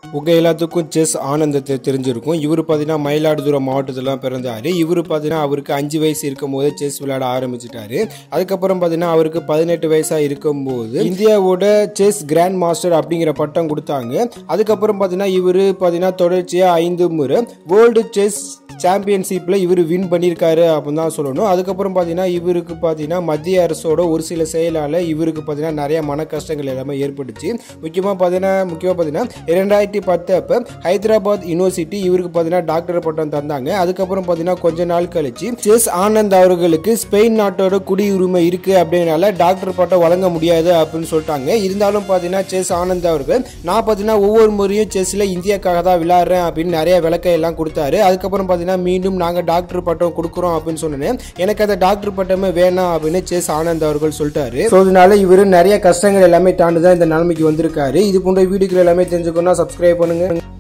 உங்கள் எல்லாத்துக்கும் செஸ் ஆனந்தத்தை தெரிஞ்சிருக்கும் இவர் பார்த்தீங்கன்னா மயிலாடுதுறை மாவட்டத்திலாம் பிறந்தார் இவர் பார்த்தீங்கன்னா அவருக்கு அஞ்சு வயசு இருக்கும் போதே செஸ் விளையாட ஆரம்பிச்சிட்டாரு அதுக்கப்புறம் பார்த்தீங்கன்னா அவருக்கு பதினெட்டு வயசாக இருக்கும்போது இந்தியாவோட செஸ் கிராண்ட் மாஸ்டர் அப்படிங்கிற பட்டம் கொடுத்தாங்க அதுக்கப்புறம் பார்த்தீங்கன்னா இவர் பார்த்தீங்கன்னா தொடர்ச்சியாக ஐந்து முறை வேர்ல்டு செஸ் சாம்பியன்ஷிப்பில் இவர் வின் பண்ணியிருக்காரு அப்படின்னு தான் சொல்லணும் அதுக்கப்புறம் பார்த்தீங்கன்னா இவருக்கு பார்த்தீங்கன்னா மத்திய அரசோட ஒரு சில செயலால் இவருக்கு பார்த்தீங்கன்னா நிறைய மன கஷ்டங்கள் எல்லாமே ஏற்பட்டுச்சு முக்கியமாக பார்த்தீங்கன்னா முக்கியமாக பார்த்தீங்கன்னா இரண்டாயிரத்தி பத்து அப்போ ஹைதராபாத் யூனிவர்சிட்டி இவருக்கு பார்த்தீங்கன்னா டாக்டர் பட்டம் தந்தாங்க அதுக்கப்புறம் பார்த்தீங்கன்னா கொஞ்ச நாள் கழிச்சு செஸ் ஆனந்த் அவர்களுக்கு ஸ்பெயின் நாட்டோட குடியுரிமை இருக்குது அப்படின்னால டாக்டர் பட்டம் வழங்க முடியாது அப்படின்னு சொல்லிட்டாங்க இருந்தாலும் பார்த்தீங்கன்னா செஸ் ஆனந்த் அவர்கள் நான் பார்த்தீங்கன்னா ஒவ்வொரு முறையும் செஸ்ஸில் இந்தியாக்காக தான் விளையாடுறேன் அப்படின்னு நிறைய விளக்கம் எல்லாம் கொடுத்தாரு அதுக்கப்புறம் பார்த்தீங்கன்னா மீண்டும் நாங்கள் டாக்டர் பட்டம் கொடுக்குறோம் அப்படின்னு சொன்னேன் எனக்கு அந்த டாக்டர் பட்டமே வேணாம் அப்படின்னு செஸ் ஆனந்த் அவர்கள் சொல்லிட்டாரு ஸோ இதனால இவர் நிறைய கஷ்டங்கள் எல்லாமே தாண்டி தான் இந்த நிலைமைக்கு வந்திருக்காரு இது போன்ற வீடியோக்கள் எல்லாமே தெரிஞ்சுக்கணும்னா சப்ஸ்கிரைப் பண்ணுங்க